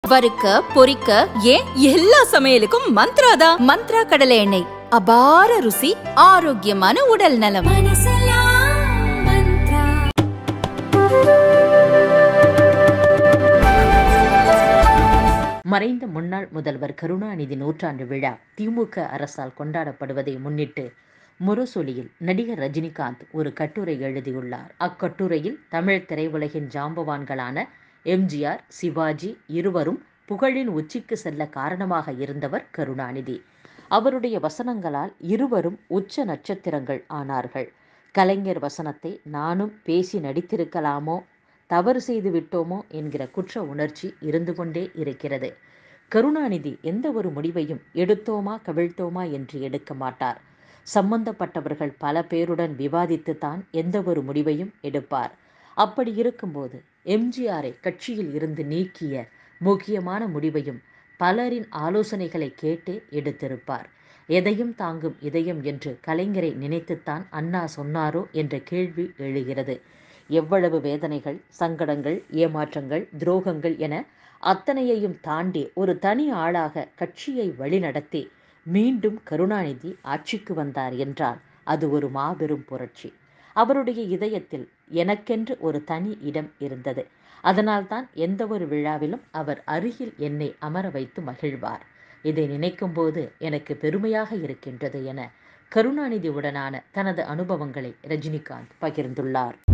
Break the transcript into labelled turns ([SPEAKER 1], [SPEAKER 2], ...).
[SPEAKER 1] வறுக்க பொரிக்க ஏன் எல்லா சமையலுக்கும் மந்த்ரா தான் மந்த்ரா கடலை எண்ணெய் அபார ருசி ஆரோக்கியமான உடல் நலம்
[SPEAKER 2] மறைந்த முன்னாள் முதல்வர் கருணாநிதி நூற்றாண்டு விழா திமுக அரசால் கொண்டாடப்படுவதை முன்னிட்டு முரசொலியில் நடிகர் ரஜினிகாந்த் ஒரு கட்டுரை எழுதியுள்ளார் அக்கட்டுரையில் தமிழ் திரையுலகின் ஜாம்பவான்களான எம்ஜிஆர் சிவாஜி இருவரும் புகழின் உச்சிக்கு செல்ல காரணமாக இருந்தவர் கருணாநிதி அவருடைய வசனங்களால் இருவரும் உச்ச நட்சத்திரங்கள் ஆனார்கள் கலைஞர் வசனத்தை நானும் பேசி நடித்திருக்கலாமோ தவறு செய்து விட்டோமோ என்கிற குற்ற உணர்ச்சி இருந்து கொண்டே இருக்கிறது கருணாநிதி எந்த ஒரு முடிவையும் எடுத்தோமா கவிழ்த்தோமா என்று எடுக்க மாட்டார் சம்பந்தப்பட்டவர்கள் பல பேருடன் விவாதித்துத்தான் எந்த ஒரு முடிவையும் எடுப்பார் அப்படி இருக்கும்போது எம்ஜிஆரை கட்சியில் இருந்து நீக்கிய முக்கியமான முடிவையும் பலரின் ஆலோசனைகளை கேட்டே எடுத்திருப்பார் எதையும் தாங்கும் இதயம் என்று கலைஞரை நினைத்துத்தான் அண்ணா சொன்னாரோ என்ற கேள்வி எழுகிறது எவ்வளவு வேதனைகள் சங்கடங்கள் ஏமாற்றங்கள் துரோகங்கள் என அத்தனையையும் தாண்டி ஒரு தனி ஆளாக கட்சியை வழிநடத்தி மீண்டும் கருணாநிதி ஆட்சிக்கு வந்தார் என்றால் அது ஒரு மாபெரும் புரட்சி அவருடைய இதயத்தில் எனக்கென்று ஒரு தனி இடம் இருந்தது அதனால்தான் எந்த ஒரு விழாவிலும் அவர் அருகில் என்னை அமர வைத்து மகிழ்வார் இதை நினைக்கும்போது எனக்கு பெருமையாக இருக்கின்றது என கருணாநிதியுடனான தனது அனுபவங்களை ரஜினிகாந்த் பகிர்ந்துள்ளார்